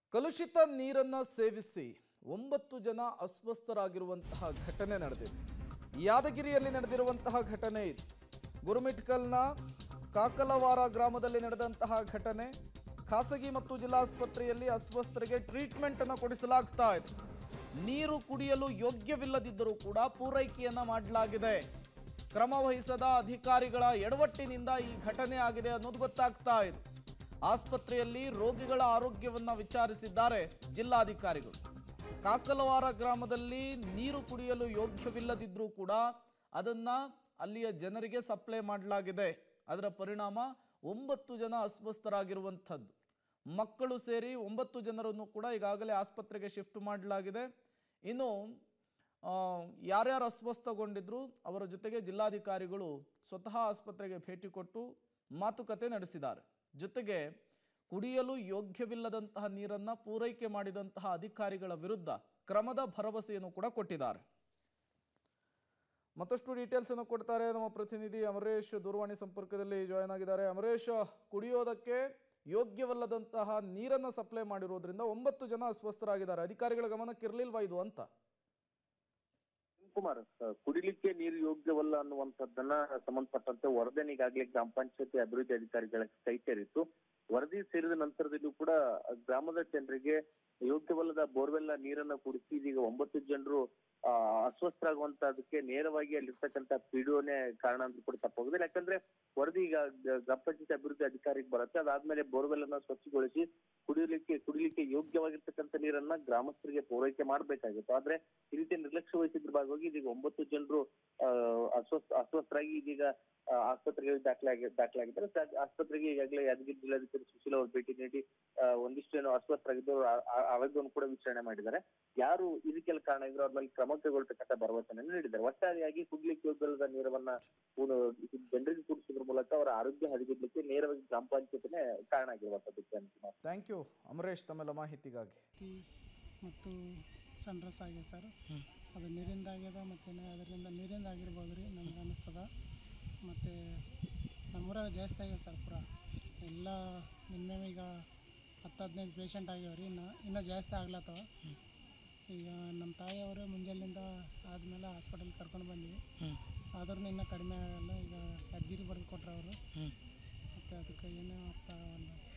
ಕಲುಷಿತ ನೀರನ್ನು ಸೇವಿಸಿ ಒಂಬತ್ತು ಜನ ಅಸ್ವಸ್ಥರಾಗಿರುವಂತಹ ಘಟನೆ ನಡೆದಿದೆ ಯಾದಗಿರಿಯಲ್ಲಿ ನಡೆದಿರುವಂತಹ ಘಟನೆ ಇದು ಗುರುಮಿಟ್ಕಲ್ನ ಕಾಕಲವಾರ ಗ್ರಾಮದಲ್ಲಿ ನಡೆದಂತಹ ಘಟನೆ ಖಾಸಗಿ ಮತ್ತು ಜಿಲ್ಲಾಸ್ಪತ್ರೆಯಲ್ಲಿ ಅಸ್ವಸ್ಥರಿಗೆ ಟ್ರೀಟ್ಮೆಂಟ್ ಅನ್ನು ಕೊಡಿಸಲಾಗ್ತಾ ಇದೆ ನೀರು ಕುಡಿಯಲು ಯೋಗ್ಯವಿಲ್ಲದಿದ್ದರೂ ಕೂಡ ಪೂರೈಕೆಯನ್ನ ಮಾಡಲಾಗಿದೆ ಕ್ರಮ ವಹಿಸದ ಅಧಿಕಾರಿಗಳ ಎಡವಟ್ಟಿನಿಂದ ಈ ಘಟನೆ ಆಗಿದೆ ಅನ್ನೋದು ಗೊತ್ತಾಗ್ತಾ ಇದೆ ಆಸ್ಪತ್ರೆಯಲ್ಲಿ ರೋಗಿಗಳ ಆರೋಗ್ಯವನ್ನ ವಿಚಾರಿಸಿದ್ದಾರೆ ಜಿಲ್ಲಾಧಿಕಾರಿಗಳು ಕಾಕಲವಾರ ಗ್ರಾಮದಲ್ಲಿ ನೀರು ಕುಡಿಯಲು ಯೋಗ್ಯವಿಲ್ಲದಿದ್ರೂ ಕೂಡ ಅದನ್ನ ಅಲ್ಲಿಯ ಜನರಿಗೆ ಸಪ್ಲೈ ಮಾಡಲಾಗಿದೆ ಅದರ ಪರಿಣಾಮ ಒಂಬತ್ತು ಜನ ಅಸ್ವಸ್ಥರಾಗಿರುವಂಥದ್ದು ಮಕ್ಕಳು ಸೇರಿ ಒಂಬತ್ತು ಜನರನ್ನು ಕೂಡ ಈಗಾಗಲೇ ಆಸ್ಪತ್ರೆಗೆ ಶಿಫ್ಟ್ ಮಾಡಲಾಗಿದೆ ಇನ್ನು ಆ, ಯಾರ್ಯಾರು ಅಸ್ವಸ್ಥಗೊಂಡಿದ್ರು ಅವರ ಜೊತೆಗೆ ಜಿಲ್ಲಾಧಿಕಾರಿಗಳು ಸ್ವತಃ ಆಸ್ಪತ್ರೆಗೆ ಭೇಟಿ ಕೊಟ್ಟು ಮಾತುಕತೆ ನಡೆಸಿದ್ದಾರೆ ಜೊತೆಗೆ ಕುಡಿಯಲು ಯೋಗ್ಯವಿಲ್ಲದಂತಹ ನೀರನ್ನು ಪೂರೈಕೆ ಮಾಡಿದಂತಹ ಅಧಿಕಾರಿಗಳ ವಿರುದ್ಧ ಕ್ರಮದ ಭರವಸೆಯನ್ನು ಕೂಡ ಕೊಟ್ಟಿದ್ದಾರೆ ಮತ್ತಷ್ಟು ಡೀಟೇಲ್ಸ್ ಅನ್ನು ಕೊಡ್ತಾರೆ ನಮ್ಮ ಪ್ರತಿನಿಧಿ ಅಮರೇಶ್ ದೂರವಾಣಿ ಸಂಪರ್ಕದಲ್ಲಿ ಜಾಯ್ನ್ ಆಗಿದ್ದಾರೆ ಅಮರೇಶ್ ಕುಡಿಯೋದಕ್ಕೆ ಯೋಗ್ಯವಲ್ಲದಂತಹ ನೀರನ್ನು ಸಪ್ಲೈ ಮಾಡಿರೋದ್ರಿಂದ ಒಂಬತ್ತು ಜನ ಅಸ್ವಸ್ಥರಾಗಿದ್ದಾರೆ ಅಧಿಕಾರಿಗಳ ಗಮನಕ್ಕೆ ಇರಲಿಲ್ವಾ ಇದು ಅಂತ ಕುಮಾರ್ ಕುಡಿಲಿಕ್ಕೆ ನೀರು ಯೋಗ್ಯವಲ್ಲ ಅನ್ನುವಂಥದ್ದನ್ನ ಸಂಬಂಧಪಟ್ಟಂತೆ ವರದಿಯನ್ನು ಈಗಾಗಲೇ ಗ್ರಾಮ ಪಂಚಾಯತಿ ಅಭಿವೃದ್ಧಿ ಅಧಿಕಾರಿಗಳ ಕೈ ಸೇರಿತ್ತು ವರದಿ ಸೇರಿದ ನಂತರದಲ್ಲೂ ಕೂಡ ಗ್ರಾಮದ ಜನರಿಗೆ ಯೋಗ್ಯವಲ್ಲದ ಬೋರ್ವೆಲ್ ನೀರನ್ನ ಕುಡಿಸಿ ಇದೀಗ ಒಂಬತ್ತು ಜನರು ಆ ಅಸ್ವಸ್ಥರಾಗುವಂತದಕ್ಕೆ ನೇರವಾಗಿ ಅಲ್ಲಿರ್ತಕ್ಕಂಥ ಪಿಡಿಒನೇ ಕಾರಣ ಅಂತ ಕೂಡ ತಪ್ಪಾಗುದಿಲ್ಲ ಯಾಕಂದ್ರೆ ವರದಿ ಈಗ ಗ- ಗ್ರಾಮ ಪಂಚಾಯತಿ ಅಭಿವೃದ್ಧಿ ಅಧಿಕಾರಿಗೆ ಬರುತ್ತೆ ಅದಾದ್ಮೇಲೆ ಬೋರ್ವೆಲ್ ಅನ್ನ ಸ್ವಚ್ಛಗೊಳಿಸಿ ಕುಡಿಯಲಿಕ್ಕೆ ಕುಡಿಲಿಕ್ಕೆ ಯೋಗ್ಯವಾಗಿರ್ತಕ್ಕಂಥ ನೀರನ್ನ ಗ್ರಾಮಸ್ಥರಿಗೆ ಪೂರೈಕೆ ಮಾಡ್ಬೇಕಾಗಿತ್ತು ಆದ್ರೆ ಈ ರೀತಿ ನಿರ್ಲಕ್ಷ್ಯ ವಹಿಸಿದ್ರ ಭಾಗವಾಗಿ ಇದೀಗ ಒಂಬತ್ತು ಜನರು ಆ, ಅಸ್ವಸ್ಥ ಅಸ್ವಸ್ಥರಾಗಿ ಇದೀಗ ಆ, ಆಸ್ಪತ್ರೆಗೆ ದಾಖಲಾಗಿ ದಾಖಲಾಗಿದ್ದಾರೆ ಸ- ಆಸ್ಪತ್ರೆಗೆ ಈಗಾಗಲೇ ಯಾದಗಿರಿ ಜಿಲ್ಲಾಧಿಕಾರಿ ಸುಶೀಲ ಅವರು ಭೇಟಿ ನೀಡಿ ಆ, ಒಂದಿಷ್ಟು ಏನೋ ಅಸ್ವಸ್ಥರಾಗಿದ್ದು ಆ- ಆ- ಆರೋಗ್ಯವನ್ನು ಕೂಡ ವಿಚಾರಣೆ ಮಾಡಿದ್ದಾರೆ ಯಾರು ಇದಕ್ಕೆಲ್ಲ ಕಾರಣ ಇದ್ರು ಅವ್ರ ಮೇಲೆ ಕ್ರಮ ಕೈಗೊಳ್ತಕ್ಕಂಥ ಭರವಸೆಯನ್ನು ನೀಡಿದ್ದಾರೆ ಒಟ್ಟಾರೆಯಾಗಿ ಕುಡ್ಲಿಕ್ಕೆ ಯೋಗ್ಯವಾದ ನೀರವನ್ನ ಪೂರ್ಣ ಜನರಿಗೆ ಕುಡಿಸೋದ್ರ ಮೂಲಕ ಅವರ ಆರೋಗ್ಯ ಹದಗೆಡ್ಲಿಕ್ಕೆ ನೇರವಾಗಿ ಗ್ರಾಮ ಪಂಚಾಯತಿನೇ ಕಾರಣ ಆಗಿರುವಂತದ್ದಕ್ಕೆ ಅಂತ ಥ್ಯಾಂಕ್ ಯು ಅಮರೇಶ್ ತಮ್ಮೆಲ್ಲ ಮಾಹಿತಿಗಾಗಿ ಹತ್ತಿ ಮತ್ತು ಸನ್ರಸ್ ಆಗಿದೆ ಸರ್ ಅದು ನೀರಿಂದ ಆಗ್ಯದ ಮತ್ತು ಅದರಿಂದ ನೀರಿಂದ ಆಗಿರ್ಬೋದು ರೀ ನಮ್ಗೆ ಅನ್ನಿಸ್ತದ ಮತ್ತು ನಮ್ಮೂರಾಗ ಜಾಸ್ತಿ ಆಗ್ಯದ ಸರ್ ಪೂರ ಎಲ್ಲ ಮಿನಿಮಮ್ ಈಗ ಹತ್ತು ಹದಿನೈದು ಪೇಷಂಟ್ ಆಗ್ಯಾವ ರೀ ಇನ್ನು ಇನ್ನೂ ಜಾಸ್ತಿ ಆಗ್ಲತ್ತವ ಈಗ ನಮ್ಮ ತಾಯಿಯವರೇ ಮುಂಜಾನೆಯಿಂದ ಆದಮೇಲೆ ಹಾಸ್ಪಿಟಲ್ ಕರ್ಕೊಂಡು ಬಂದ್ವಿ ಆದ್ರೂ ಇನ್ನೂ ಕಡಿಮೆ ಆಗಲ್ಲ ಈಗ ಯಾದಗಿರಿ ಬರೆದು ಕೊಟ್ರೆ ಅವರು ಮತ್ತು ಅದಕ್ಕೆ ಏನೂ ಅರ್ಥ ಆಗಲ್ಲ